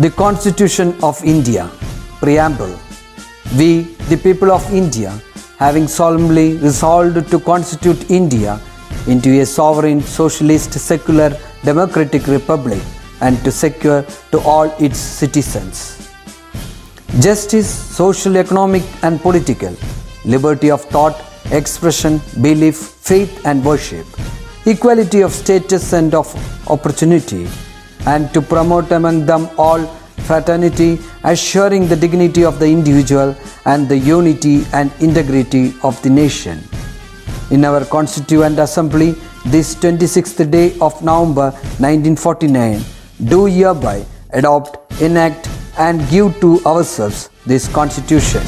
The Constitution of India, Preamble. We, the people of India, having solemnly resolved to constitute India into a sovereign, socialist, secular, democratic republic and to secure to all its citizens justice, social, economic, and political, liberty of thought, expression, belief, faith, and worship, equality of status and of opportunity, and to promote among them all fraternity, assuring the dignity of the individual and the unity and integrity of the nation. In our Constituent Assembly, this 26th day of November 1949, do hereby adopt, enact, and give to ourselves this Constitution.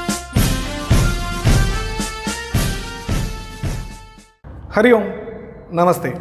Hari ओं नमस्ते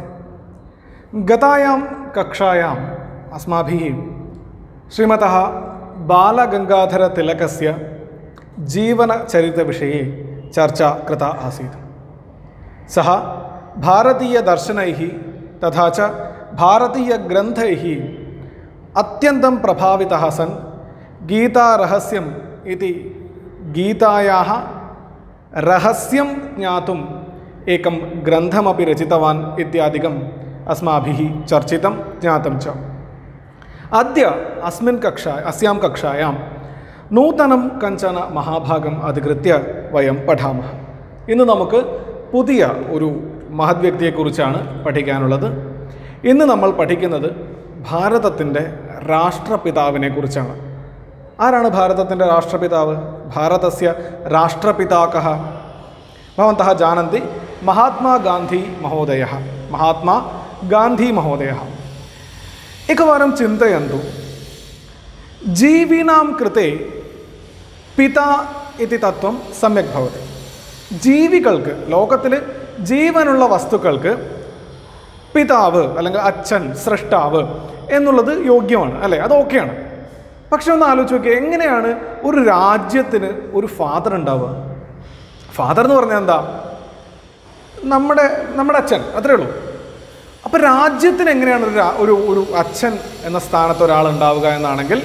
गतायां कक्षायाम् अस्माभिः श्रीमतः बालगङ्गाधरतिलकस्य जीवनचरितविषये चर्चा कृता आसीत् सः भारतीयदर्शनैः तथा च भारतीयग्रन्थैः अत्यन्तं प्रभावितः सन् गीतारहस्यम् इति गीतायाः रहस्यं ज्ञातुम् एकं ग्रन्थमपि रचितवान् इत्यादिकम् अस्माभिः चर्चितं ज्ञातं च अद्य अस्मिन् कक्षा अस्यां कक्षायां നൂതനം കഞ്ചന മഹാഭാഗം അധികൃത്യ വയം പഠാമഹ ഇന്ന് നമുക്ക് പുതിയ ഒരു മഹത് വ്യക്തിയെക്കുറിച്ചാണ് പഠിക്കാനുള്ളത് ഇന്ന് നമ്മൾ പഠിക്കുന്നത് ഭാരതത്തിൻ്റെ രാഷ്ട്രപിതാവിനെ കുറിച്ചാണ് ആരാണ് ഭാരതത്തിൻ്റെ രാഷ്ട്രപിതാവ് ഭാരതസ്യ രാഷ്ട്രപിതാക്കः भवन्तः जानन्ति महात्मा गान्धी महोदयः महात्मा गान्धी महोदयः एकवारं चिन्तयन्तु जीविनां कृते പിത ഇതി തത്വം സമ്യക് ഭവതി ജീവികൾക്ക് ലോകത്തിൽ ജീവനുള്ള വസ്തുക്കൾക്ക് പിതാവ് അല്ലെങ്കിൽ അച്ഛൻ സൃഷ്ടാവ് എന്നുള്ളത് യോഗ്യമാണ് അല്ലേ അത് ഓക്കെയാണ് പക്ഷെ ഒന്ന് ആലോചിച്ച് നോക്കിയാൽ എങ്ങനെയാണ് ഒരു രാജ്യത്തിന് ഒരു ഫാദർ ഉണ്ടാവുക ഫാദർ എന്ന് പറഞ്ഞാൽ എന്താ നമ്മുടെ നമ്മുടെ അച്ഛൻ അത്രേ ഉള്ളൂ അപ്പോൾ രാജ്യത്തിന് എങ്ങനെയാണ് ഒരു രാ- ഒരു ഒരു അച്ഛൻ എന്ന സ്ഥാനത്ത് ഒരാൾ ഉണ്ടാവുക എന്നാണെങ്കിൽ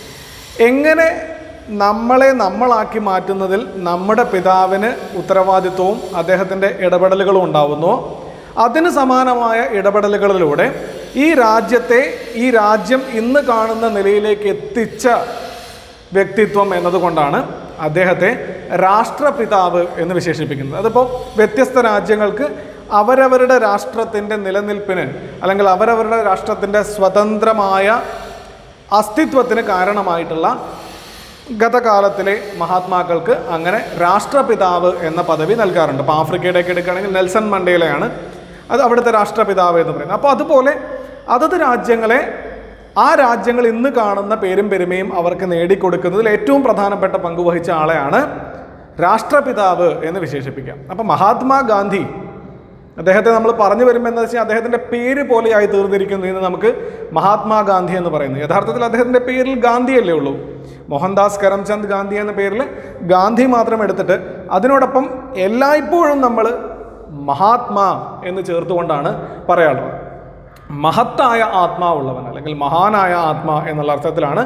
എങ്ങനെ നമ്മളെ നമ്മളാക്കി മാറ്റുന്നതിൽ നമ്മുടെ പിതാവിന് ഉത്തരവാദിത്വവും അദ്ദേഹത്തിൻ്റെ ഇടപെടലുകളും ഉണ്ടാവുന്നു അതിന് സമാനമായ ഇടപെടലുകളിലൂടെ ഈ രാജ്യത്തെ ഈ രാജ്യം ഇന്ന് കാണുന്ന നിലയിലേക്ക് എത്തിച്ച വ്യക്തിത്വം എന്നതുകൊണ്ടാണ് അദ്ദേഹത്തെ രാഷ്ട്രപിതാവ് എന്ന് വിശേഷിപ്പിക്കുന്നത് അതിപ്പോൾ വ്യത്യസ്ത രാജ്യങ്ങൾക്ക് അവരവരുടെ രാഷ്ട്രത്തിൻ്റെ നിലനിൽപ്പിന് അല്ലെങ്കിൽ അവരവരുടെ രാഷ്ട്രത്തിൻ്റെ സ്വതന്ത്രമായ അസ്തിത്വത്തിന് കാരണമായിട്ടുള്ള ഗതകാലത്തിലെ മഹാത്മാക്കൾക്ക് അങ്ങനെ രാഷ്ട്രപിതാവ് എന്ന പദവി നൽകാറുണ്ട് അപ്പോൾ ആഫ്രിക്കയുടെയൊക്കെ എടുക്കുകയാണെങ്കിൽ നെൽസൺ മണ്ടേലയാണ് അത് അവിടുത്തെ രാഷ്ട്രപിതാവ് എന്ന് പറയുന്നത് അപ്പോൾ അതുപോലെ അതത് രാജ്യങ്ങളെ ആ രാജ്യങ്ങൾ ഇന്ന് കാണുന്ന പേരും പെരുമയും അവർക്ക് നേടിക്കൊടുക്കുന്നതിൽ ഏറ്റവും പ്രധാനപ്പെട്ട പങ്ക് വഹിച്ച ആളെയാണ് രാഷ്ട്രപിതാവ് എന്ന് വിശേഷിപ്പിക്കാം അപ്പോൾ മഹാത്മാഗാന്ധി അദ്ദേഹത്തെ നമ്മൾ പറഞ്ഞു വരുമ്പോൾ എന്താ വെച്ചാൽ അദ്ദേഹത്തിൻ്റെ പേര് പോലെയായി തീർന്നിരിക്കുന്നു എന്ന് നമുക്ക് മഹാത്മാഗാന്ധി എന്ന് പറയുന്നു യഥാർത്ഥത്തിൽ അദ്ദേഹത്തിൻ്റെ പേരിൽ ഗാന്ധിയല്ലേ ഉള്ളൂ മോഹൻദാസ് കരംചന്ദ് ഗാന്ധി എന്ന പേരിൽ ഗാന്ധി മാത്രം എടുത്തിട്ട് അതിനോടൊപ്പം എല്ലായ്പ്പോഴും നമ്മൾ മഹാത്മാ എന്ന് ചേർത്തുകൊണ്ടാണ് പറയാറുള്ളത് മഹത്തായ ആത്മാവുള്ളവൻ അല്ലെങ്കിൽ മഹാനായ ആത്മാ എന്നുള്ള അർത്ഥത്തിലാണ്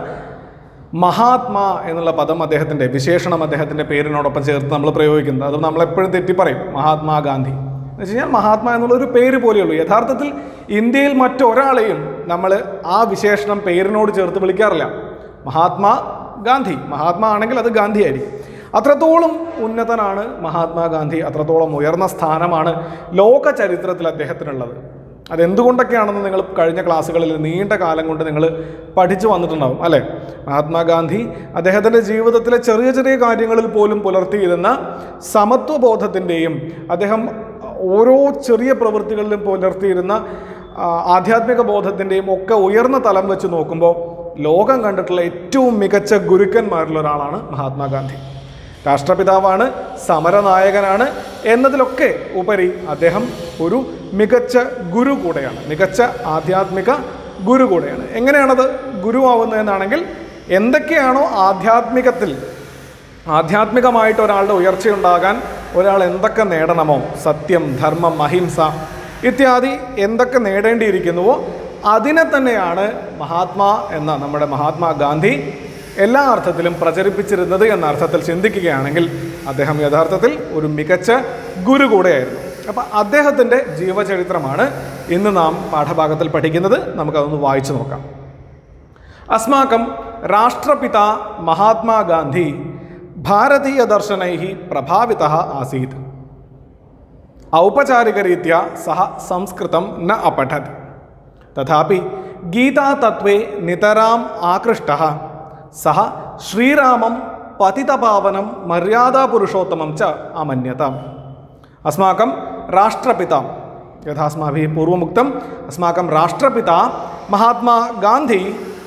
മഹാത്മാ എന്നുള്ള പദം അദ്ദേഹത്തിൻ്റെ വിശേഷണം അദ്ദേഹത്തിൻ്റെ പേരിനോടൊപ്പം ചേർത്ത് നമ്മൾ പ്രയോഗിക്കുന്നത് അത് നമ്മളെപ്പോഴും തെറ്റി പറയും മഹാത്മാഗാന്ധി എന്ന് വെച്ച് കഴിഞ്ഞാൽ മഹാത്മാ എന്നുള്ളൊരു പേര് പോലെയുള്ളൂ യഥാർത്ഥത്തിൽ ഇന്ത്യയിൽ മറ്റൊരാളെയും നമ്മൾ ആ വിശേഷണം പേരിനോട് ചേർത്ത് വിളിക്കാറില്ല മഹാത്മാ ഗാന്ധി മഹാത്മാ ആണെങ്കിൽ അത് ഗാന്ധി ആയിരിക്കും അത്രത്തോളം ഉന്നതനാണ് മഹാത്മാഗാന്ധി അത്രത്തോളം ഉയർന്ന സ്ഥാനമാണ് ലോക ചരിത്രത്തിൽ അദ്ദേഹത്തിനുള്ളത് അതെന്തുകൊണ്ടൊക്കെയാണെന്ന് നിങ്ങൾ കഴിഞ്ഞ ക്ലാസ്സുകളിൽ നീണ്ട കാലം കൊണ്ട് നിങ്ങൾ പഠിച്ചു വന്നിട്ടുണ്ടാവും അല്ലേ മഹാത്മാഗാന്ധി അദ്ദേഹത്തിൻ്റെ ജീവിതത്തിലെ ചെറിയ ചെറിയ കാര്യങ്ങളിൽ പോലും പുലർത്തിയിരുന്ന സമത്വബോധത്തിൻ്റെയും അദ്ദേഹം ഓരോ ചെറിയ പ്രവൃത്തികളിലും പുലർത്തിയിരുന്ന ആ, ആധ്യാത്മിക ബോധത്തിൻ്റെയും ഒക്കെ ഉയർന്ന തലം വെച്ച് നോക്കുമ്പോൾ ലോകം കണ്ടിട്ടുള്ള ഏറ്റവും മികച്ച ഗുരുക്കന്മാരിൽ ഒരാളാണ് മഹാത്മാഗാന്ധി രാഷ്ട്രപിതാവാണ് സമരനായകനാണ് എന്നതിലൊക്കെ ഉപരി അദ്ദേഹം ഒരു മികച്ച ഗുരു കൂടെയാണ് മികച്ച ആധ്യാത്മിക ഗുരു കൂടെയാണ് എങ്ങനെയാണത് ഗുരുവാവുന്നതെന്നാണെങ്കിൽ എന്തൊക്കെയാണോ ആധ്യാത്മികത്തിൽ ആധ്യാത്മികമായിട്ട് ഒരാളുടെ ഉയർച്ചയുണ്ടാകാൻ ഒരാൾ എന്തൊക്കെ നേടണമോ സത്യം ധർമ്മം അഹിംസ ഇത്യാദി എന്തൊക്കെ നേടേണ്ടിയിരിക്കുന്നുവോ അതിനെ തന്നെയാണ് മഹാത്മാ എന്ന നമ്മുടെ മഹാത്മാഗാന്ധി എല്ലാ അർത്ഥത്തിലും പ്രചരിപ്പിച്ചിരുന്നത് എന്ന അർത്ഥത്തിൽ ചിന്തിക്കുകയാണെങ്കിൽ അദ്ദേഹം യഥാർത്ഥത്തിൽ ഒരു മികച്ച ഗുരു കൂടെയായിരുന്നു അപ്പം അദ്ദേഹത്തിൻ്റെ ജീവചരിത്രമാണ് ഇന്ന് നാം പാഠഭാഗത്തിൽ പഠിക്കുന്നത് നമുക്കതൊന്ന് വായിച്ചു നോക്കാം അസ്മാക്കം രാഷ്ട്രപിത മഹാത്മാഗാന്ധി ഭാരതീയദർശനൈ പ്രഭാവിത ആസീത് ഔപചാരികരീത്യ സഹ സംസ്കൃതം ന അപഠത് തഥാപി ഗീതാതത്വേ നിതരാം ആകൃഷ്ട സഹ ശ്രീരാമം പതിതപാവനം മര്യാദാപുരുഷോത്തമം ച അമന്യത അസ്മാക്കം രാഷ്ട്രപിത യഥാ അസ്മാഭിः പൂർവമുക്തം അസ്മാക്കം രാഷ്ട്രപിത മഹാത്മാ ഗാന്ധി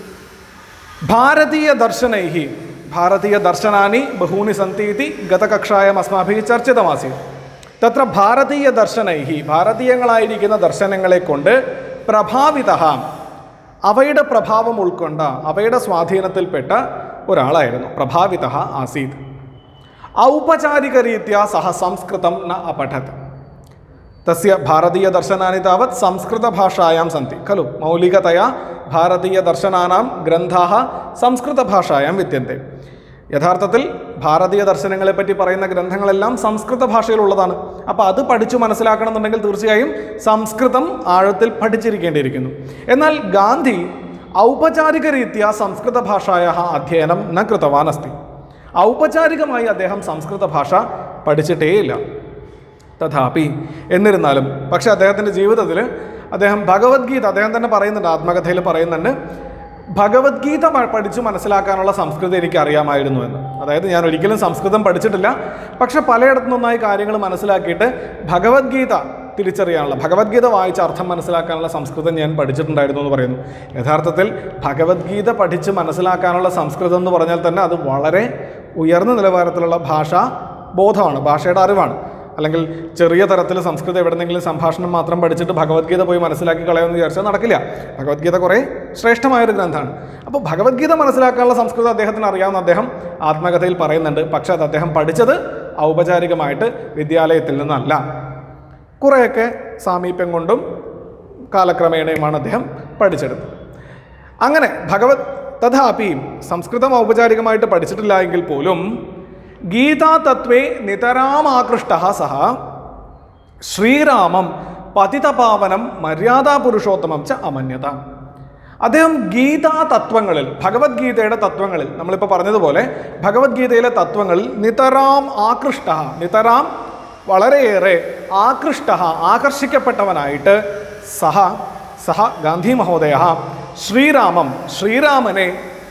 ഭാരതീയദർശനൈः ഭാരതീയദർശനാनि बहूनि सन्ति इति गतकक्षायाम् अस्माभिः चर्चितमासीत् തത്ര ഭാരതീയദർശനൈः ഭാരതീയങ്ങളായിരിക്കുന്ന ദർശനങ്ങളെ കൊണ്ട് പ്രഭാവിത അവയുടെ പ്രഭാവം ഉൾക്കൊണ്ട അവയുടെ സ്വാധീനത്തിൽപ്പെട്ട ഒരാളായിരുന്നു പ്രഭാവിത ആസീത് ഔപചാരികരീത്യ സഹ സംസ്കൃതം ന അപഠത് തസ്യ ഭാരതീയദർശനാനി താവത് സംസ്കൃതഭാഷായാം സന്തി ഖലു മൗലികതയാ ഭാരതീയദർശനാനാം ഗ്രന്ഥാः സംസ്കൃതഭാഷായാം വിദ്യന്തെ യഥാർത്ഥത്തിൽ ഭാരതീയ ദർശനങ്ങളെപ്പറ്റി പറയുന്ന ഗ്രന്ഥങ്ങളെല്ലാം സംസ്കൃത ഭാഷയിലുള്ളതാണ് അപ്പോൾ അത് പഠിച്ചു മനസ്സിലാക്കണമെന്നുണ്ടെങ്കിൽ തീർച്ചയായും സംസ്കൃതം ആഴത്തിൽ പഠിച്ചിരിക്കേണ്ടിയിരിക്കുന്നു എന്നാൽ ഗാന്ധി ഔപചാരികരീത്യ സംസ്കൃത ഭാഷായ അധ്യയനം ന കൃതവാൻ അസ്തി ഔപചാരികമായി അദ്ദേഹം സംസ്കൃത ഭാഷ പഠിച്ചിട്ടേയില്ല തഥാപി എന്നിരുന്നാലും പക്ഷെ അദ്ദേഹത്തിൻ്റെ ജീവിതത്തിൽ അദ്ദേഹം ഭഗവത്ഗീത അദ്ദേഹം തന്നെ പറയുന്നുണ്ട് ആത്മകഥയിൽ പറയുന്നുണ്ട് ഭഗവത്ഗീത മ- പഠിച്ച് മനസ്സിലാക്കാനുള്ള സംസ്കൃതം എനിക്ക് അറിയാമായിരുന്നു എന്ന് അതായത് ഞാൻ ഒരിക്കലും സംസ്കൃതം പഠിച്ചിട്ടില്ല പക്ഷെ പലയിടത്തു നിന്നായി കാര്യങ്ങൾ മനസ്സിലാക്കിയിട്ട് ഭഗവത്ഗീത തിരിച്ചറിയാനുള്ള ഭഗവത്ഗീത വായിച്ച് അർത്ഥം മനസ്സിലാക്കാനുള്ള സംസ്കൃതം ഞാൻ പഠിച്ചിട്ടുണ്ടായിരുന്നു എന്ന് പറയുന്നു യഥാർത്ഥത്തിൽ ഭഗവത്ഗീത പഠിച്ച് മനസ്സിലാക്കാനുള്ള സംസ്കൃതം എന്ന് പറഞ്ഞാൽ തന്നെ അത് വളരെ ഉയർന്ന നിലവാരത്തിലുള്ള ഭാഷാ ബോധമാണ് ഭാഷയുടെ അറിവാണ് അല്ലെങ്കിൽ ചെറിയ തരത്തിൽ സംസ്കൃതം എവിടെന്നെങ്കിലും സംഭാഷണം മാത്രം പഠിച്ചിട്ട് ഭഗവത്ഗീത പോയി മനസ്സിലാക്കി കളയുമെന്ന് വിചാരിച്ചാൽ നടക്കില്ല ഭഗവത്ഗീത കുറേ ശ്രേഷ്ഠമായൊരു ഗ്രന്ഥമാണ് അപ്പോൾ ഭഗവത്ഗീത മനസ്സിലാക്കാനുള്ള സംസ്കൃതം അദ്ദേഹത്തിന് അറിയാവുന്ന അദ്ദേഹം ആത്മകഥയിൽ പറയുന്നുണ്ട് പക്ഷേ അത് അദ്ദേഹം പഠിച്ചത് ഔപചാരികമായിട്ട് വിദ്യാലയത്തിൽ നിന്നല്ല കുറേയൊക്കെ സാമീപ്യം കൊണ്ടും കാലക്രമേണയുമാണ് അദ്ദേഹം പഠിച്ചെടുത്തത് അങ്ങനെ ഭഗവത് തഥാപി സംസ്കൃതം ഔപചാരികമായിട്ട് പഠിച്ചിട്ടില്ല എങ്കിൽ പോലും ഗീതാതത്വേ നിതരാമാകൃഷ്ട സഹ ശ്രീരാമം പതിതപാവനം മര്യാദാപുരുഷോത്തമം ച അമന്യത അദ്ദേഹം ഗീതാ തത്വങ്ങളിൽ ഭഗവത്ഗീതയുടെ തത്വങ്ങളിൽ നമ്മളിപ്പോൾ പറഞ്ഞതുപോലെ ഭഗവത്ഗീതയിലെ തത്വങ്ങളിൽ നിതരാം ആകൃഷ്ട നിതരാം വളരെയേറെ ആകൃഷ്ട ആകർഷിക്കപ്പെട്ടവനായിട്ട് സഹ സഹ ഗാന്ധി മഹോദയ ശ്രീരാമം ശ്രീരാമനെ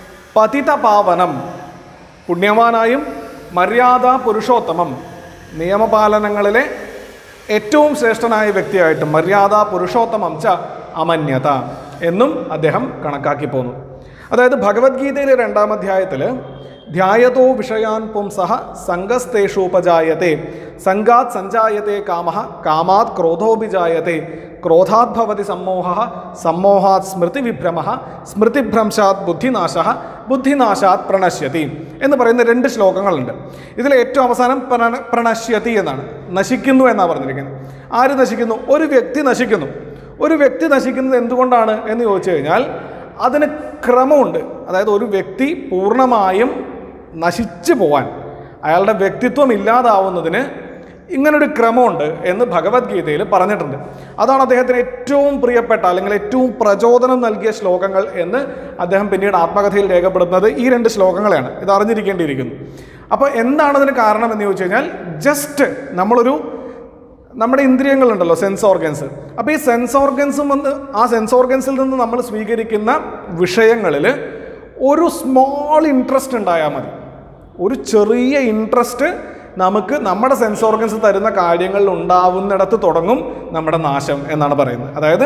പതിതപാവനം പുണ്യവാനായും മര്യാദ പുരുഷോത്തമം നിയമപാലനങ്ങളിലെ ഏറ്റവും ശ്രേഷ്ഠനായ വ്യക്തിയായിട്ട് മര്യാദ പുരുഷോത്തമം ച അമന്യത എന്നും അദ്ദേഹം കണക്കാക്കി പോന്നു അതായത് ഭഗവത്ഗീതയിലെ രണ്ടാം അധ്യായത്തിൽ ധ്യായതോ വിഷയാൻ പുംസഹ സംഘസ്തേഷൂപജായത്തെ സംഘാത് സഞ്ജായത്തെ കാമ കാമാത് ക്രോധോപിജായത്തെ ക്രോധാത് ഭവതി സമ്മോഹ സമ്മോഹാത് സ്മൃതിവിഭ്രമ സ്മൃതിഭ്രംശാത് ബുദ്ധിനാശ ബുദ്ധിനാശാത് പ്രണശ്യതി എന്ന് പറയുന്ന രണ്ട് ശ്ലോകങ്ങളുണ്ട് ഇതിൽ ഏറ്റവും അവസാനം പ്രണ പ്രണശ്യതി എന്നാണ് നശിക്കുന്നു എന്നാണ് പറഞ്ഞിരിക്കുന്നത് ആര് നശിക്കുന്നു ഒരു വ്യക്തി നശിക്കുന്നു ഒരു വ്യക്തി നശിക്കുന്നത് എന്തുകൊണ്ടാണ് എന്ന് ചോദിച്ചു കഴിഞ്ഞാൽ അതിന് ക്രമമുണ്ട് അതായത് ഒരു വ്യക്തി പൂർണ്ണമായും നശിച്ചു പോവാൻ അയാളുടെ വ്യക്തിത്വം ഇല്ലാതാവുന്നതിന് ഇങ്ങനൊരു ക്രമമുണ്ട് എന്ന് ഭഗവത്ഗീതയിൽ പറഞ്ഞിട്ടുണ്ട് അതാണ് അദ്ദേഹത്തിന് ഏറ്റവും പ്രിയപ്പെട്ട അല്ലെങ്കിൽ ഏറ്റവും പ്രചോദനം നൽകിയ ശ്ലോകങ്ങൾ എന്ന് അദ്ദേഹം പിന്നീട് ആത്മകഥയിൽ രേഖപ്പെടുത്തുന്നത് ഈ രണ്ട് ശ്ലോകങ്ങളെയാണ് ഇത് അറിഞ്ഞിരിക്കേണ്ടിയിരിക്കുന്നു അപ്പോൾ എന്താണ് അതിന് കാരണം എന്ന് ചോദിച്ചു കഴിഞ്ഞാൽ ജസ്റ്റ് നമ്മളൊരു നമ്മുടെ ഇന്ദ്രിയങ്ങളുണ്ടല്ലോ സെൻസ് ഓർഗൻസ് അപ്പോൾ ഈ സെൻസ് ഓർഗൻസും വന്ന് ആ സെൻസ് ഓർഗൻസിൽ നിന്ന് നമ്മൾ സ്വീകരിക്കുന്ന വിഷയങ്ങളിൽ ഒരു സ്മോൾ ഇൻട്രസ്റ്റ് ഉണ്ടായാൽ മതി ഒരു ചെറിയ ഇൻട്രസ്റ്റ് നമുക്ക് നമ്മുടെ സെൻസ് ഓർഗൻസ് തരുന്ന കാര്യങ്ങളിൽ ഉണ്ടാവുന്നിടത്ത് തുടങ്ങും നമ്മുടെ നാശം എന്നാണ് പറയുന്നത് അതായത്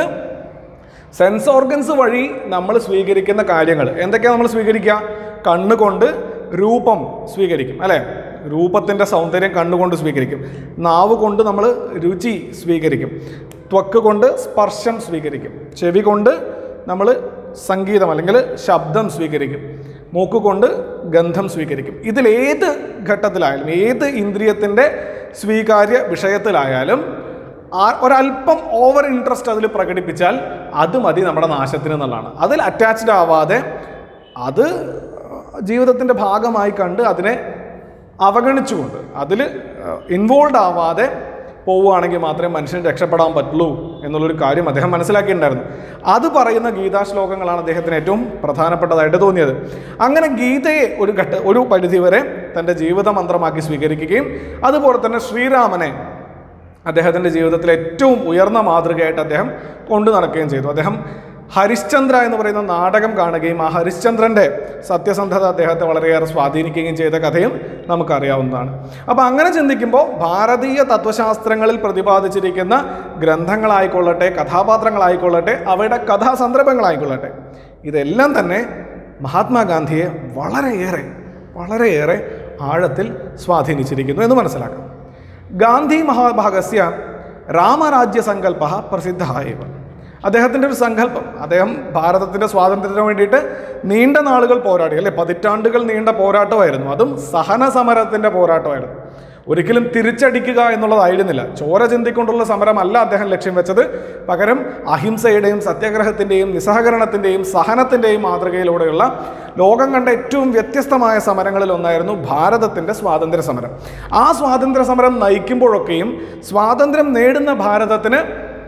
സെൻസ് ഓർഗൻസ് വഴി നമ്മൾ സ്വീകരിക്കുന്ന കാര്യങ്ങൾ എന്തൊക്കെയാണ് നമ്മൾ സ്വീകരിക്കുക കണ്ണുകൊണ്ട് രൂപം സ്വീകരിക്കും അല്ലേ രൂപത്തിൻ്റെ സൗന്ദര്യം കണ്ണുകൊണ്ട് സ്വീകരിക്കും നാവ് കൊണ്ട് നമ്മൾ രുചി സ്വീകരിക്കും ത്വക്ക് കൊണ്ട് സ്പർശം സ്വീകരിക്കും ചെവി കൊണ്ട് നമ്മൾ സംഗീതം അല്ലെങ്കിൽ ശബ്ദം സ്വീകരിക്കും മൂക്ക് കൊണ്ട് ഗന്ധം സ്വീകരിക്കും ഇതിലേത് ഘട്ടത്തിലായാലും ഏത് ഇന്ദ്രിയത്തിൻ്റെ സ്വീകാര്യ വിഷയത്തിലായാലും ആ ഒരല്പം ഓവർ ഇൻട്രസ്റ്റ് അതിൽ പ്രകടിപ്പിച്ചാൽ അത് മതി നമ്മുടെ നാശത്തിന് എന്നുള്ളതാണ് അതിൽ അറ്റാച്ച്ഡ് ആവാതെ അത് ജീവിതത്തിൻ്റെ ഭാഗമായി കണ്ട് അതിനെ അവഗണിച്ചുകൊണ്ട് അതിൽ ഇൻവോൾവ് ആവാതെ പോവുകയാണെങ്കിൽ മാത്രമേ മനുഷ്യൻ രക്ഷപ്പെടാൻ പറ്റുള്ളൂ എന്നുള്ളൊരു കാര്യം അദ്ദേഹം മനസ്സിലാക്കിയിട്ടുണ്ടായിരുന്നു അത് പറയുന്ന ഗീതാശ്ലോകങ്ങളാണ് അദ്ദേഹത്തിന് ഏറ്റവും പ്രധാനപ്പെട്ടതായിട്ട് തോന്നിയത് അങ്ങനെ ഗീതയെ ഒരു ഘട്ട ഒരു പരിധി വരെ തൻ്റെ ജീവിത മന്ത്രമാക്കി സ്വീകരിക്കുകയും അതുപോലെ തന്നെ ശ്രീരാമനെ അദ്ദേഹത്തിൻ്റെ ജീവിതത്തിലെ ഏറ്റവും ഉയർന്ന മാതൃകയായിട്ട് അദ്ദേഹം കൊണ്ടു നടക്കുകയും ചെയ്തു അദ്ദേഹം ഹരിശ്ചന്ദ്ര എന്ന് പറയുന്ന നാടകം കാണുകയും ആ ഹരിശ്ചന്ദ്രൻ്റെ സത്യസന്ധത അദ്ദേഹത്തെ വളരെയേറെ സ്വാധീനിക്കുകയും ചെയ്ത കഥയും നമുക്കറിയാവുന്നതാണ് അപ്പോൾ അങ്ങനെ ചിന്തിക്കുമ്പോൾ ഭാരതീയ തത്വശാസ്ത്രങ്ങളിൽ പ്രതിപാദിച്ചിരിക്കുന്ന ഗ്രന്ഥങ്ങളായിക്കൊള്ളട്ടെ കഥാപാത്രങ്ങളായിക്കൊള്ളട്ടെ അവയുടെ കഥാസന്ദർഭങ്ങളായിക്കൊള്ളട്ടെ ഇതെല്ലാം തന്നെ മഹാത്മാഗാന്ധിയെ വളരെയേറെ വളരെയേറെ ആഴത്തിൽ സ്വാധീനിച്ചിരിക്കുന്നു എന്ന് മനസ്സിലാക്കാം ഗാന്ധി മഹാഭാഗസ്യ രാമരാജ്യസങ്കല്പ പ്രസിദ്ധ ഇവ അദ്ദേഹത്തിൻ്റെ ഒരു സങ്കല്പം അദ്ദേഹം ഭാരതത്തിൻ്റെ സ്വാതന്ത്ര്യത്തിന് വേണ്ടിയിട്ട് നീണ്ട നാളുകൾ പോരാടി അല്ലെ പതിറ്റാണ്ടുകൾ നീണ്ട പോരാട്ടമായിരുന്നു അതും സഹന സമരത്തിൻ്റെ പോരാട്ടമായിരുന്നു ഒരിക്കലും തിരിച്ചടിക്കുക എന്നുള്ളതായിരുന്നില്ല ചോര ചിന്തിക്കൊണ്ടുള്ള സമരമല്ല അദ്ദേഹം ലക്ഷ്യം വെച്ചത് പകരം അഹിംസയുടെയും സത്യാഗ്രഹത്തിൻ്റെയും നിസ്സഹകരണത്തിൻ്റെയും സഹനത്തിൻ്റെയും മാതൃകയിലൂടെയുള്ള ലോകം കണ്ട ഏറ്റവും വ്യത്യസ്തമായ സമരങ്ങളിൽ ഒന്നായിരുന്നു ഭാരതത്തിൻ്റെ സ്വാതന്ത്ര്യ സമരം ആ സ്വാതന്ത്ര്യ സമരം നയിക്കുമ്പോഴൊക്കെയും സ്വാതന്ത്ര്യം നേടുന്ന ഭാരതത്തിന്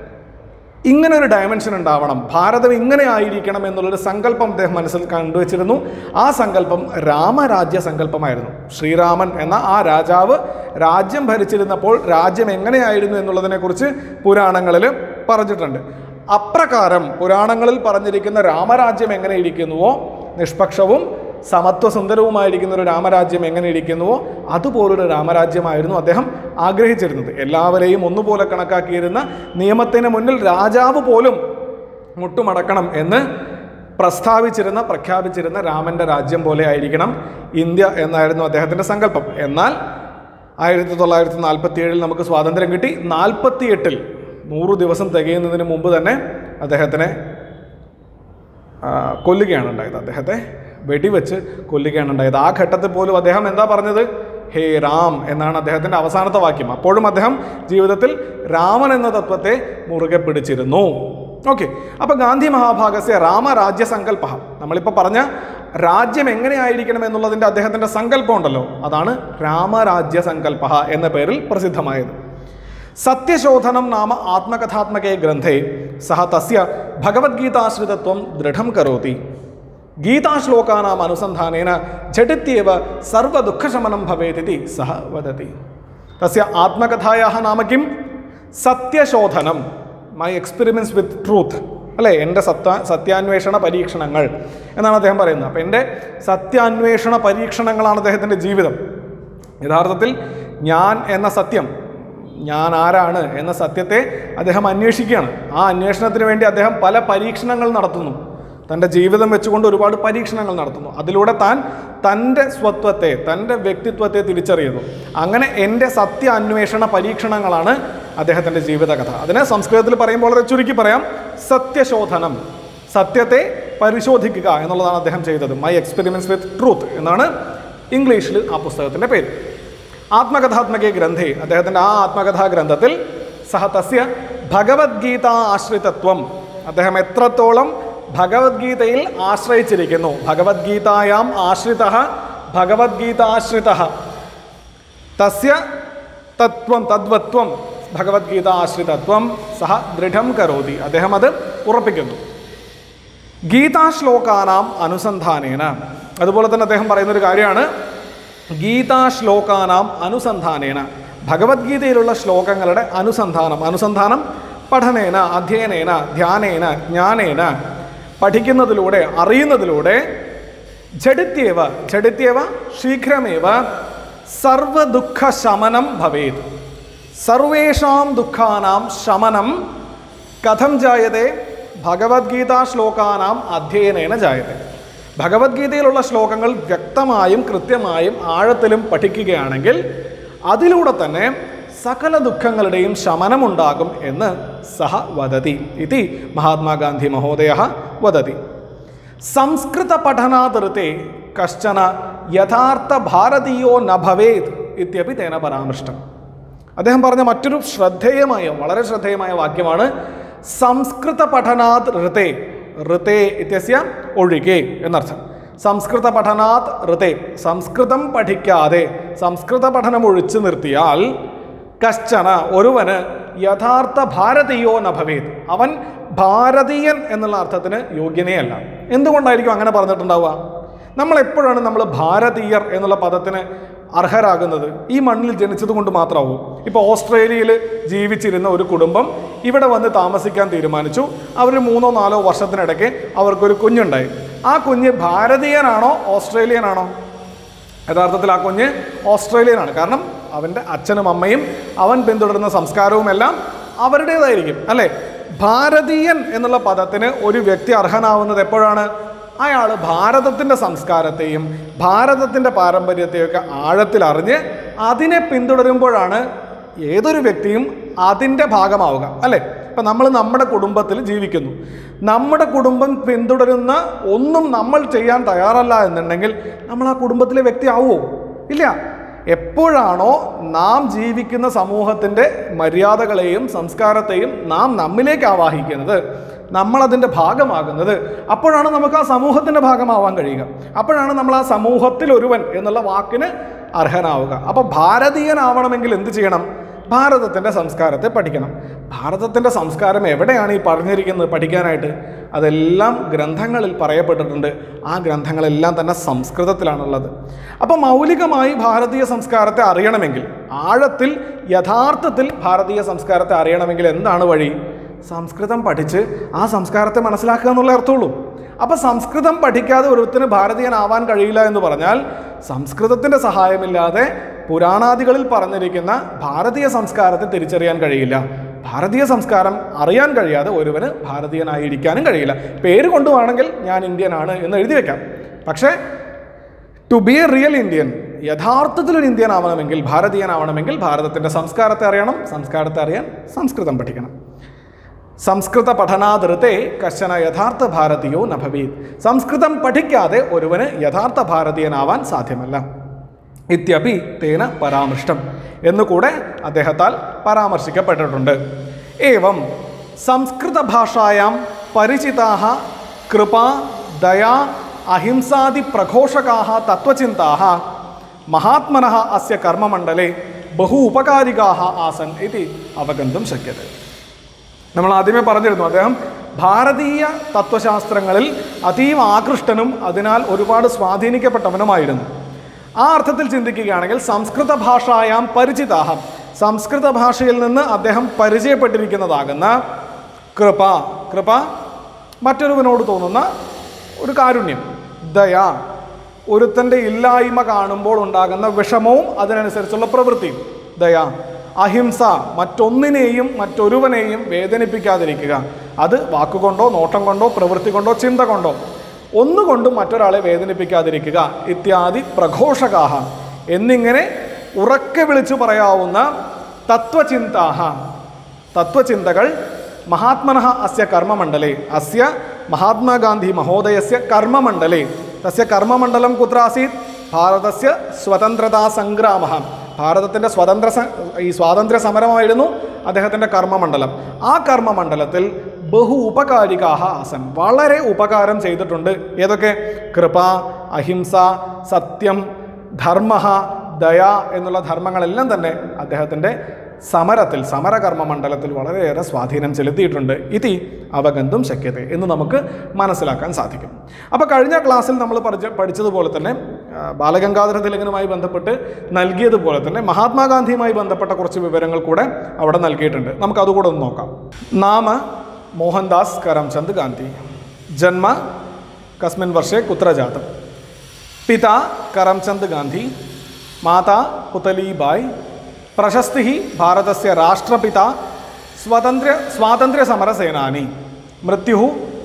ഇങ്ങനെ ഒരു ഡയമെൻഷൻ ഉണ്ടാവണം ഭാരതം ഇങ്ങനെ ആയിരിക്കണം എന്നുള്ളൊരു സങ്കല്പം അദ്ദേഹം മനസ്സിൽ കണ്ടുവച്ചിരുന്നു ആ സങ്കല്പം രാമരാജ്യ സങ്കല്പമായിരുന്നു ശ്രീരാമൻ എന്ന ആ രാജാവ് രാജ്യം ഭരിച്ചിരുന്നപ്പോൾ രാജ്യം എങ്ങനെയായിരുന്നു എന്നുള്ളതിനെക്കുറിച്ച് പുരാണങ്ങളിൽ പറഞ്ഞിട്ടുണ്ട് അപ്രകാരം പുരാണങ്ങളിൽ പറഞ്ഞിരിക്കുന്ന രാമരാജ്യം എങ്ങനെ ഇരിക്കുന്നുവോ നിഷ്പക്ഷവും സമത്വസുന്ദരവുമായിരിക്കുന്ന ഒരു രാമരാജ്യം എങ്ങനെ ഇരിക്കുന്നുവോ അതുപോലൊരു രാമരാജ്യമായിരുന്നു അദ്ദേഹം ആഗ്രഹിച്ചിരുന്നത് എല്ലാവരെയും ഒന്നുപോലെ കണക്കാക്കിയിരുന്ന നിയമത്തിന് മുന്നിൽ രാജാവ് പോലും മുട്ടുമടക്കണം എന്ന് പ്രസ്താവിച്ചിരുന്ന പ്രഖ്യാപിച്ചിരുന്ന രാമൻ്റെ രാജ്യം പോലെ ആയിരിക്കണം ഇന്ത്യ എന്നായിരുന്നു അദ്ദേഹത്തിൻ്റെ സങ്കല്പം എന്നാൽ ആയിരത്തി തൊള്ളായിരത്തി നാൽപ്പത്തി ഏഴിൽ നമുക്ക് സ്വാതന്ത്ര്യം കിട്ടി നാൽപ്പത്തി എട്ടിൽ നൂറ് ദിവസം തികയുന്നതിന് മുമ്പ് തന്നെ അദ്ദേഹത്തിനെ ആ, കൊല്ലുകയാണ് ഉണ്ടായത് അദ്ദേഹത്തെ വെടിവെച്ച് കൊല്ലുകയാണ് ഉണ്ടായത് ആ ഘട്ടത്തിൽ പോലും അദ്ദേഹം എന്താ പറഞ്ഞത് ഹേ രാം എന്നാണ് അദ്ദേഹത്തിൻ്റെ അവസാനത്തെ വാക്യം അപ്പോഴും അദ്ദേഹം ജീവിതത്തിൽ രാമൻ എന്ന തത്വത്തെ മുറുകെ പിടിച്ചിരുന്നു ഓക്കെ അപ്പൊ ഗാന്ധി മഹാഭാഗസ്യ രാമരാജ്യ സങ്കല്പ നമ്മളിപ്പോൾ പറഞ്ഞ രാജ്യം എങ്ങനെയായിരിക്കണം എന്നുള്ളതിൻ്റെ അദ്ദേഹത്തിൻ്റെ സങ്കല്പം ഉണ്ടല്ലോ അതാണ് രാമരാജ്യ സങ്കല്പ എന്ന പേരിൽ പ്രസിദ്ധമായത് സത്യശോധനം നാമ ആത്മകഥാത്മകേ ഗ്രന്ഥേ സഹ തസ്യ ഭഗവത്ഗീതാശ്രിതത്വം ദൃഢം കരോതി ഗീതാശ്ലോകാനാം അനുസന്ധാനേന झटित्येव സർവദുഃഖശമനം ഭവേതിതി സഹ വദതി തസ്യ ആത്മകഥായാः നാമ കിം സത്യശോധനം മൈ എക്സ്പെരിമെൻറ്റ്സ് വിത്ത് ട്രൂത്ത് അല്ലേ എൻ്റെ സത്യ സത്യാന്വേഷണ പരീക്ഷണങ്ങൾ എന്നാണ് അദ്ദേഹം പറയുന്നത് അപ്പം എൻ്റെ സത്യാന്വേഷണ പരീക്ഷണങ്ങളാണ് അദ്ദേഹത്തിൻ്റെ ജീവിതം യഥാർത്ഥത്തിൽ ഞാൻ എന്ന സത്യം ഞാൻ ആരാണ് എന്ന സത്യത്തെ അദ്ദേഹം അന്വേഷിക്കുകയാണ് ആ അന്വേഷണത്തിന് വേണ്ടി അദ്ദേഹം പല പരീക്ഷണങ്ങൾ നടത്തുന്നു തൻ്റെ ജീവിതം വെച്ചുകൊണ്ട് ഒരുപാട് പരീക്ഷണങ്ങൾ നടത്തുന്നു അതിലൂടെ താൻ തൻ്റെ സ്വത്വത്തെ തൻ്റെ വ്യക്തിത്വത്തെ തിരിച്ചറിയുന്നു അങ്ങനെ എൻ്റെ സത്യ അന്വേഷണ പരീക്ഷണങ്ങളാണ് അദ്ദേഹത്തിൻ്റെ ജീവിതകഥ അതിനെ സംസ്കൃതത്തിൽ പറയുമ്പോൾ വളരെ ചുരുക്കി പറയാം സത്യശോധനം സത്യത്തെ പരിശോധിക്കുക എന്നുള്ളതാണ് അദ്ദേഹം ചെയ്തത് മൈ എക്സ്പെരിമെൻറ്റ്സ് വിത്ത് ട്രൂത്ത് എന്നാണ് ഇംഗ്ലീഷിൽ ആ പുസ്തകത്തിൻ്റെ പേര് ആത്മകഥാത്മകേ ഗ്രന്ഥേ അദ്ദേഹത്തിൻ്റെ ആ ആത്മകഥാ ഗ്രന്ഥത്തിൽ സഹ തസ്യ ഭഗവത്ഗീത ആശ്രിതത്വം അദ്ദേഹം എത്രത്തോളം ഭഗവത്ഗീതയിൽ ആശ്രയിച്ചിരിക്കുന്നു ഭഗവത്ഗീതായാം ആശ്രിത ഭഗവത്ഗീതാശ്രിത തസ്യ തത്വം തദ്വത്വം ഭഗവത്ഗീത ആശ്രിതത്വം സഹ ദൃഢം കരോതി അദ്ദേഹം അത് ഉറപ്പിക്കുന്നു ഗീതാശ്ലോകാനാം അനുസന്ധാനേന അതുപോലെ തന്നെ അദ്ദേഹം പറയുന്നൊരു കാര്യമാണ് ഗീതാശ്ലോകാനാം അനുസന്ധാനേന ഭഗവത്ഗീതയിലുള്ള ശ്ലോകങ്ങളുടെ അനുസന്ധാനം അനുസന്ധാനം പഠനേന അധ്യയനേന ധ്യാനേന ജ്ഞാനേന പഠിക്കുന്നതിലൂടെ അറിയുന്നതിലൂടെ ഝടിത്യവ ഝടിത്യവ ശീഘ്രമേവ സർവദുഃഖ ശമനം ഭവേത് സർവേഷാം ദുഃഖാനാം ശമനം കഥം ജായതേ ഭഗവത്ഗീതാ ശ്ലോകാനാം അധ്യയനേന ജായതേ ഭഗവത്ഗീതയിലുള്ള ശ്ലോകങ്ങൾ വ്യക്തമായും കൃത്യമായും ആഴത്തിലും പഠിക്കുകയാണെങ്കിൽ അതിലൂടെ തന്നെ സകല ദുഃഖങ്ങളുടെയും ശമനമുണ്ടാകും എന്ന് സഹ വദതി ഇതി മഹാത്മാഗാന്ധി മഹോദയ വദതി സംസ്കൃത പഠനാതിർത്തെ കശ്ചന യഥാർത്ഥ ഭാരതീയോ ന ഭവേത് ഇത്യപി തേന പരാമൃഷ്ടം അദ്ദേഹം പറഞ്ഞ മറ്റൊരു ശ്രദ്ധേയമായ വളരെ ശ്രദ്ധേയമായ വാക്യമാണ് സംസ്കൃത പഠനാത് ഋതേ ഋതേ ഇത്യസ്യ ഒഴികെ എന്നർത്ഥം സംസ്കൃത പഠനാത് ഋതേ സംസ്കൃതം പഠിക്കാതെ സംസ്കൃത പഠനം ഒഴിച്ചു നിർത്തിയാൽ കശ്ചന ഒരുവന് യഥാർത്ഥ ഭാരതീയോ നഭവേത് അവൻ ഭാരതീയൻ എന്നുള്ള അർത്ഥത്തിന് യോഗ്യനേ അല്ല എന്തുകൊണ്ടായിരിക്കും അങ്ങനെ പറഞ്ഞിട്ടുണ്ടാവുക നമ്മൾ എപ്പോഴാണ് നമ്മൾ ഭാരതീയർ എന്നുള്ള പദത്തിന് അർഹരാകുന്നത് ഈ മണ്ണിൽ ജനിച്ചത് കൊണ്ട് മാത്രമാവും ഇപ്പോൾ ഓസ്ട്രേലിയയിൽ ജീവിച്ചിരുന്ന ഒരു കുടുംബം ഇവിടെ വന്ന് താമസിക്കാൻ തീരുമാനിച്ചു അവർ മൂന്നോ നാലോ വർഷത്തിനിടയ്ക്ക് അവർക്കൊരു കുഞ്ഞുണ്ടായി ആ കുഞ്ഞ് ഭാരതീയനാണോ ഓസ്ട്രേലിയനാണോ യഥാർത്ഥത്തിൽ ആ കുഞ്ഞ് ഓസ്ട്രേലിയനാണ് കാരണം അവൻ്റെ അച്ഛനും അമ്മയും അവൻ പിന്തുടരുന്ന സംസ്കാരവും എല്ലാം അവരുടേതായിരിക്കും അല്ലേ ഭാരതീയൻ എന്നുള്ള പദത്തിന് ഒരു വ്യക്തി അർഹനാവുന്നത് എപ്പോഴാണ് അയാൾ ഭാരതത്തിൻ്റെ സംസ്കാരത്തെയും ഭാരതത്തിൻ്റെ പാരമ്പര്യത്തെയൊക്കെ ആഴത്തിൽ അറിഞ്ഞ് അതിനെ പിന്തുടരുമ്പോഴാണ് ഏതൊരു വ്യക്തിയും അതിൻ്റെ ഭാഗമാവുക അല്ലേ ഇപ്പം നമ്മൾ നമ്മുടെ കുടുംബത്തിൽ ജീവിക്കുന്നു നമ്മുടെ കുടുംബം പിന്തുടരുന്ന ഒന്നും നമ്മൾ ചെയ്യാൻ തയ്യാറല്ല എന്നുണ്ടെങ്കിൽ നമ്മൾ ആ കുടുംബത്തിലെ വ്യക്തി ആവുമോ ഇല്ല എപ്പോഴാണോ നാം ജീവിക്കുന്ന സമൂഹത്തിൻ്റെ മര്യാദകളെയും സംസ്കാരത്തെയും നാം നമ്മിലേക്ക് ആവാഹിക്കുന്നത് നമ്മളതിൻ്റെ ഭാഗമാകുന്നത് അപ്പോഴാണ് നമുക്ക് ആ സമൂഹത്തിൻ്റെ ഭാഗമാവാൻ കഴിയുക അപ്പോഴാണ് നമ്മൾ ആ സമൂഹത്തിൽ ഒരുവൻ എന്നുള്ള വാക്കിന് അർഹനാവുക അപ്പോൾ ഭാരതീയനാവണമെങ്കിൽ എന്ത് ചെയ്യണം ഭാരതത്തിൻ്റെ സംസ്കാരത്തെ പഠിക്കണം ഭാരതത്തിൻ്റെ സംസ്കാരം എവിടെയാണ് ഈ പറഞ്ഞിരിക്കുന്നത് പഠിക്കാനായിട്ട് അതെല്ലാം ഗ്രന്ഥങ്ങളിൽ പറയപ്പെട്ടിട്ടുണ്ട് ആ ഗ്രന്ഥങ്ങളെല്ലാം തന്നെ സംസ്കൃതത്തിലാണുള്ളത് അപ്പോൾ മൗലികമായി ഭാരതീയ സംസ്കാരത്തെ അറിയണമെങ്കിൽ ആഴത്തിൽ യഥാർത്ഥത്തിൽ ഭാരതീയ സംസ്കാരത്തെ അറിയണമെങ്കിൽ എന്താണ് വഴി സംസ്കൃതം പഠിച്ച് ആ സംസ്കാരത്തെ മനസ്സിലാക്കുക എന്നുള്ള അർത്ഥമുള്ളൂ അപ്പോൾ സംസ്കൃതം പഠിക്കാതെ ഒരുത്തിന് ഭാരതീയനാവാൻ കഴിയില്ല എന്ന് പറഞ്ഞാൽ സംസ്കൃതത്തിൻ്റെ സഹായമില്ലാതെ പുരാണാദികളിൽ പറഞ്ഞിരിക്കുന്ന ഭാരതീയ സംസ്കാരത്തെ തിരിച്ചറിയാൻ കഴിയില്ല ഭാരതീയ സംസ്കാരം അറിയാൻ കഴിയാതെ ഒരുവന് ഭാരതീയനായിരിക്കാനും കഴിയില്ല പേര് കൊണ്ടുവാണെങ്കിൽ ഞാൻ ഇന്ത്യനാണ് എന്ന് എഴുതി വെക്കാം പക്ഷേ to be a real Indian യഥാർത്ഥത്തിൽ ഒരു ഇന്ത്യൻ ആവണമെങ്കിൽ ഭാരതീയനാവണമെങ്കിൽ ഭാരതത്തിൻ്റെ സംസ്കാരത്തെ അറിയണം സംസ്കാരത്തെ അറിയാൻ സംസ്കൃതം പഠിക്കണം സംസ്കൃത പഠനാതൃത്തെ കശന യഥാർത്ഥ ഭാരതീയോ നഭവീത് സംസ്കൃതം പഠിക്കാതെ ഒരുവന് യഥാർത്ഥ ഭാരതീയനാവാൻ സാധ്യമല്ല ഇത്യപി തേന പരാമൃഷ്ടം എന്നുകൂടെ അദ്ദേഹത്താൽ പരാമർശിക്കപ്പെട്ടിട്ടുണ്ട് ഏവം സംസ്കൃത ഭാഷായാം പരിചിതാഹ കൃപ ദയാ അഹിംസാദി പ്രഘോഷകാഹ തത്വചിന്താഹ മഹാത്മനഃ അസ്യ കർമ്മമണ്ഡലെ ബഹു ഉപകാരികാഹ ആസൻ ഇതി അവഗന്തും ശക്യത്തെ നമ്മൾ ആദ്യമേ പറഞ്ഞിരുന്നു അദ്ദേഹം ഭാരതീയ തത്വശാസ്ത്രങ്ങളിൽ അതീവ ആകൃഷ്ടനും അതിനാൽ ഒരുപാട് സ്വാധീനിക്കപ്പെട്ടവനുമായിരുന്നു ആ അർത്ഥത്തിൽ ചിന്തിക്കുകയാണെങ്കിൽ സംസ്കൃത ഭാഷായാം പരിചിതാഹം സംസ്കൃത ഭാഷയിൽ നിന്ന് അദ്ദേഹം പരിചയപ്പെട്ടിരിക്കുന്നതാകുന്ന കൃപ കൃപ മറ്റൊരുവനോട് തോന്നുന്ന ഒരു കാരുണ്യം ദയ ഒരുത്തൻ്റെ ഇല്ലായ്മ കാണുമ്പോൾ ഉണ്ടാകുന്ന വിഷമവും അതിനനുസരിച്ചുള്ള പ്രവൃത്തിയും ദയ അഹിംസ മറ്റൊന്നിനെയും മറ്റൊരുവനെയും വേദനിപ്പിക്കാതിരിക്കുക അത് വാക്കുകൊണ്ടോ നോട്ടം കൊണ്ടോ പ്രവൃത്തി കൊണ്ടോ ചിന്ത കൊണ്ടോ ഒന്നുകൊണ്ടും മറ്റൊരാളെ വേദനിപ്പിക്കാതിരിക്കുക ഇത്യാദി പ്രഘോഷകാഹ എന്നിങ്ങനെ ഉറക്കെ വിളിച്ചു പറയാവുന്ന തത്വചിന്താഹ തത്വചിന്തകൾ മഹാത്മനഃ അസ്യ കർമ്മമണ്ഡലേ അസ്യ മഹാത്മാഗാന്ധി മഹോദയസ്യ കർമ്മമണ്ഡലേ തസ്യ കർമ്മമണ്ഡലം കുത്ര ആസീത് ഭാരതസ്യ സ്വതന്ത്രതാ സംഗ്രാമ ഭാരതത്തിൻ്റെ സ്വതന്ത്ര സ- ഈ സ്വാതന്ത്ര്യ സമരമായിരുന്നു അദ്ദേഹത്തിൻ്റെ കർമ്മമണ്ഡലം ആ കർമ്മമണ്ഡലത്തിൽ ബഹു ഉപകാരികാഹ ആസൻ വളരെ ഉപകാരം ചെയ്തിട്ടുണ്ട് ഏതൊക്കെ കൃപ അഹിംസ സത്യം ധർമ്മ ദയ എന്നുള്ള ധർമ്മങ്ങളെല്ലാം തന്നെ അദ്ദേഹത്തിൻ്റെ സമരത്തിൽ സമരകർമ്മ മണ്ഡലത്തിൽ വളരെയേറെ സ്വാധീനം ചെലുത്തിയിട്ടുണ്ട് ഇതി അവഗന്തും ശക്യത എന്ന് നമുക്ക് മനസ്സിലാക്കാൻ സാധിക്കും അപ്പോൾ കഴിഞ്ഞ ക്ലാസ്സിൽ നമ്മൾ പഠിച്ച പഠിച്ചതുപോലെ തന്നെ ആ, ബാലഗംഗാധര തിലകനുമായി ബന്ധപ്പെട്ട് നൽകിയതുപോലെ തന്നെ മഹാത്മാഗാന്ധിയുമായി ബന്ധപ്പെട്ട കുറച്ച് വിവരങ്ങൾ കൂടെ അവിടെ നൽകിയിട്ടുണ്ട് നമുക്ക് അതുകൂടെ ഒന്ന് നോക്കാം നാമ മോഹൻദാസ് കരംചന്ദ് ഗാന്ധി ജന്മ കസ്മിൻ വർഷേ കുത്ര ജാതം പിതാ കരംചന്ദ് ഗാന്ധി മാതാ പുതലീബായ് പ്രശസ്തി ഭാരതസ്യ രാഷ്ട്രപിത സ്വതന്ത്ര സ്വാതന്ത്ര്യസമരസേനാനി മൃത്യു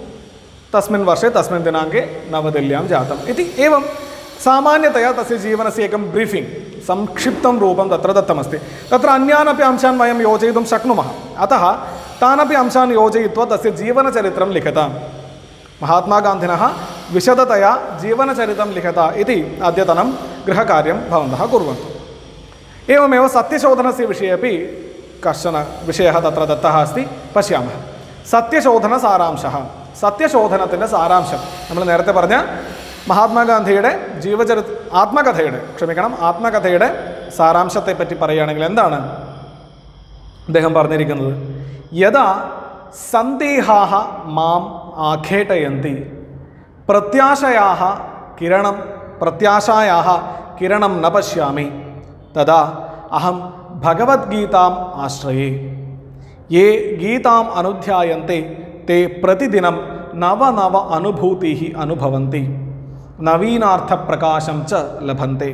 തസ്മിन् वर्षे तस्मिन् दिनाङ्के नवदिल्ल्यां जातम् इति एवं सामान्यतया तस्य जीवनस्य एकं ब्रीफिङ्ग् संक्षिप्तं रूपं तत्र दत्तमस्ति तत्र अन्यानपि अंशान् वयं योजयितुं शक्नुमः अतः तानपि अंशान् योजयित्वा तस्य जीवनचरित्रं लिखितं महात्मागान्धिनः विशदतया जीवनचरितं लिखत इति अद्यतनं गृहकार्यं भवन्तः कुर्वन्तु एवमेव सत्यशोधनस्य विषये अपि कश्चन विषयः तत्र दत्तः अस्ति पश्यामः സത്യശോധനസാരാംശः സത്യശോധനത്തിൻ്റെ സാരാംശം നമ്മൾ നേരത്തെ പറഞ്ഞ മഹാത്മാഗാന്ധിയുടെ ജീവചരി ആത്മകഥയുടെ ക്ഷമിക്കണം ആത്മകഥയുടെ സാരാംശത്തെ പറ്റി പറയുകയാണെങ്കിൽ എന്താണ് അദ്ദേഹം പറഞ്ഞിരിക്കുന്നത് യഥാ സന്ദേഹാഹ മാം ആഖേട്ടയന്തി പ്രത്യാശയാഹ കിരണം പ്രത്യാശായാഹ കിരണം ന പശ്യാമി തഥാ അഹം ഭഗവത്ഗീതാം ആശ്രയേ യേ ഗീതാം അനുധ്യായന്തെ ते प्रतिदिनं नवनव अनुभूतिः अनुभवन्ति नवीनार्थप्रकाशं च लभन्ते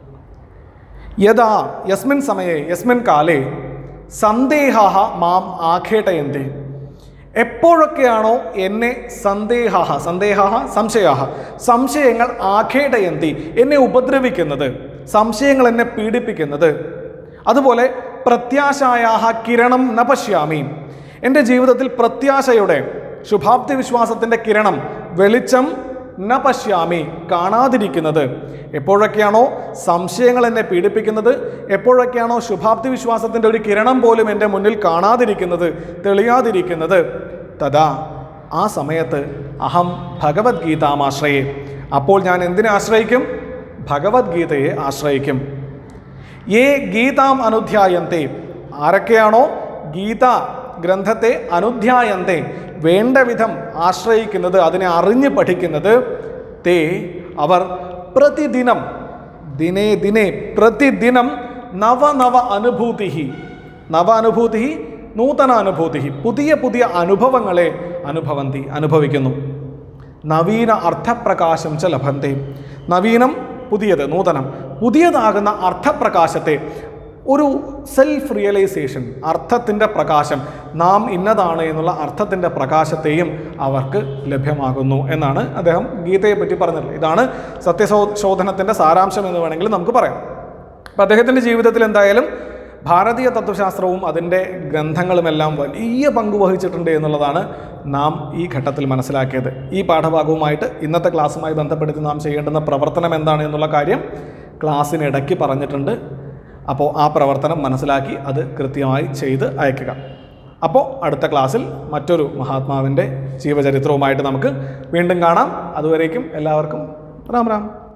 യഥാ യസ്മിൻ സമയെ യസ്മിൻ കാലേ സന്ദേഹ മാം ആഖേട്ടയന്തി എപ്പോഴൊക്കെയാണോ എന്നെ സന്ദേഹ സന്ദേഹ സംശയ സംശയങ്ങൾ ആഖേടയന്തി എന്നെ ഉപദ്രവിക്കുന്നത് സംശയങ്ങൾ എന്നെ പീഡിപ്പിക്കുന്നത് അതുപോലെ പ്രത്യാശായാഹ കിരണം ന പശ്യാമി എൻ്റെ ജീവിതത്തിൽ പ്രത്യാശയുടെ ശുഭാപ്തി വിശ്വാസത്തിൻ്റെ കിരണം വെളിച്ചം ന പശ്യാമി കാണാതിരിക്കുന്നത് എപ്പോഴൊക്കെയാണോ സംശയങ്ങൾ എന്നെ പീഡിപ്പിക്കുന്നത് എപ്പോഴൊക്കെയാണോ ശുഭാപ്തി വിശ്വാസത്തിൻ്റെ ഒരു കിരണം പോലും എൻ്റെ മുന്നിൽ കാണാതിരിക്കുന്നത് തെളിയാതിരിക്കുന്നത് തഥാ ആ സമയത്ത് അഹം ഭഗവത്ഗീതാമാശ്രയെ അപ്പോൾ ഞാൻ എന്തിനെ ആശ്രയിക്കും ഭഗവത്ഗീതയെ ആശ്രയിക്കും ഏ ഗീതാം അനുധ്യായന്തെ ആരൊക്കെയാണോ ഗീത ഗ്രന്ഥത്തെ അനുധ്യായന്തെ വേണ്ട വിധം ആശ്രയിക്കുന്നത് അതിനെ അറിഞ്ഞ് പഠിക്കുന്നത് തേ അവർ പ്രതിദിനം ദിനേ ദിനേ പ്രതിദിനം നവനവ അനുഭൂതി നവ അനുഭൂതി നൂതന അനുഭൂതി പുതിയ പുതിയ അനുഭവങ്ങളെ അനുഭവന്തി അനുഭവിക്കുന്നു നവീന അർത്ഥപ്രകാശം ച ലഭന്തി നവീനം പുതിയത് നൂതനം പുതിയതാകുന്ന അർത്ഥപ്രകാശത്തെ ഒരു സെൽഫ് റിയലൈസേഷൻ അർത്ഥത്തിൻ്റെ പ്രകാശം നാം ഇന്നതാണ് എന്നുള്ള അർത്ഥത്തിൻ്റെ പ്രകാശത്തെയും അവർക്ക് ലഭ്യമാകുന്നു എന്നാണ് അദ്ദേഹം ഗീതയെ പറ്റി പറഞ്ഞിട്ടുള്ളത് ഇതാണ് സത്യശോ ശോധനത്തിൻ്റെ സാരാംശം എന്ന് വേണമെങ്കിൽ നമുക്ക് പറയാം അപ്പം അദ്ദേഹത്തിൻ്റെ ജീവിതത്തിൽ എന്തായാലും ഭാരതീയ തത്വശാസ്ത്രവും അതിൻ്റെ ഗ്രന്ഥങ്ങളുമെല്ലാം വലിയ പങ്ക് വഹിച്ചിട്ടുണ്ട് എന്നുള്ളതാണ് നാം ഈ ഘട്ടത്തിൽ മനസ്സിലാക്കിയത് ഈ പാഠഭാഗവുമായിട്ട് ഇന്നത്തെ ക്ലാസ്സുമായി ബന്ധപ്പെടുത്തി നാം ചെയ്യേണ്ടുന്ന പ്രവർത്തനം എന്താണ് എന്നുള്ള കാര്യം ക്ലാസ്സിനിടയ്ക്ക് പറഞ്ഞിട്ടുണ്ട് അപ്പോൾ ആ പ്രവർത്തനം മനസ്സിലാക്കി അത് കൃത്യമായി ചെയ്ത് അയക്കുക അപ്പോൾ അടുത്ത ക്ലാസ്സിൽ മറ്റൊരു മഹാത്മാവിൻ്റെ ജീവചരിത്രവുമായിട്ട് നമുക്ക് വീണ്ടും കാണാം അതുവരേക്കും എല്ലാവർക്കും റാം റാം